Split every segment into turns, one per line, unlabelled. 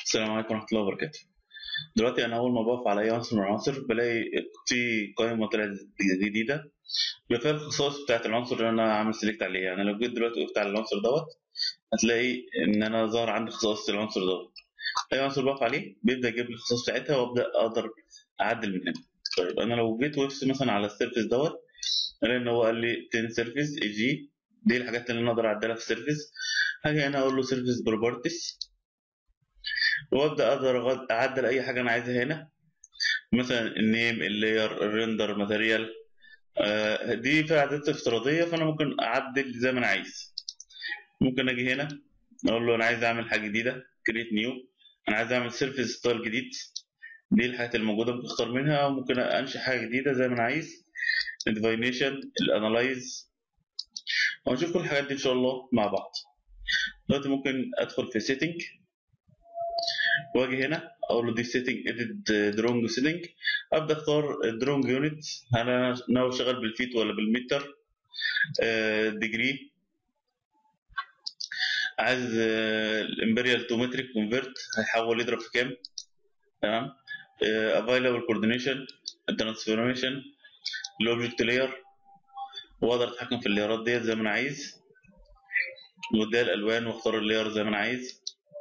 السلام عليكم ورحمة الله وبركاته دلوقتي أنا أول ما بقف على أي عنصر من العناصر بلاقي في قائمة طلعت جديدة بيبقى فيها الخصائص بتاعت العنصر اللي أنا عامل سيلكت عليه يعني لو جيت دلوقتي وقفت على العنصر دوت هتلاقي إن أنا ظهر عندي خصائص العنصر دوت أي عنصر بقف عليه بيبدأ يجيب لي الخصائص بتاعتها وأبدأ أقدر أعدل من هنا طيب أنا لو جيت وقفت مثلا على السيرفيس دوت ألاقي إن هو قال لي تين سيرفيس اي جي دي الحاجات اللي أنا أقدر أعدلها في السيرفيس هاجي هنا أقول له سيرفيس بروبرتيز وابدا اقدر أغد- اعدل اي حاجه انا عايزها هنا مثلا النيم اللاير الريندر ماتيريال آه، دي فيها اعدادات افتراضيه فانا ممكن اعدل زي ما انا عايز ممكن اجي هنا اقول له انا عايز اعمل حاجه جديده كريت نيو انا عايز اعمل سيرفيس ستايل جديد دي الحاجات الموجوده ممكن اختار منها وممكن انشئ حاجه جديده زي ما انا عايز الديفاينيشن الانالايز وهنشوف كل الحاجات دي ان شاء الله مع بعض دلوقتي ممكن ادخل في سيتنج واجي هنا اقول له دي سيتنج اديت درونج سيتنج ابدا اختار الدرونج يونت انا ناوي شغال بالفيت ولا بالمتر ديجري عايز الامبريال تو متريك كونفرت هيحول يضرب في كام تمام افايلابل كوردينيشن الترانسفورميشن الاوبجكت لاير واقدر اتحكم في اللايرات ديت زي ما انا عايز واديها الالوان واختار اللاير زي ما انا عايز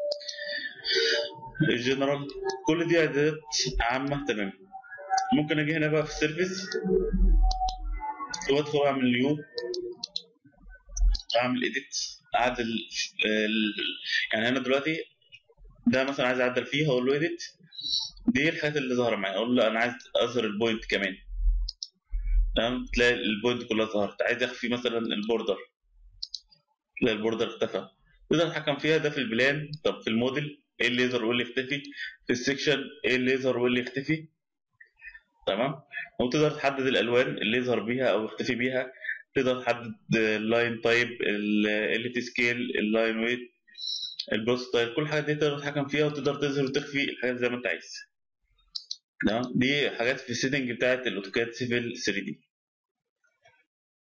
الجنرال كل دي اعدادات عامه تمام ممكن اجي هنا بقى في السيرفيس وادخل اعمل نيو اعمل اديت اعدل ال- يعني انا دلوقتي ده مثلا عايز اعدل فيه هقول له اديت دي الحاجات اللي ظاهره معايا اقول له انا عايز اظهر البوينت كمان تمام تلاقي البوينت كلها ظهرت عايز اخفي مثلا البوردر تلاقي البوردر اختفى تقدر تتحكم فيها ده في البلان طب في الموديل ايه اللي يظهر وايه اللي يختفي في السكشن ايه اللي يظهر وايه اللي يختفي تمام وتقدر تحدد الالوان اللي يظهر بيها او يختفي بيها تقدر تحدد اللاين تايب ال سكيل اللاين ويت البروس تايب كل الحاجات دي تقدر تتحكم فيها وتقدر تظهر وتخفي الحاجات زي ما انت عايز تمام دي حاجات في السيتنج بتاعت الاوتوكاد سيفل 3 دي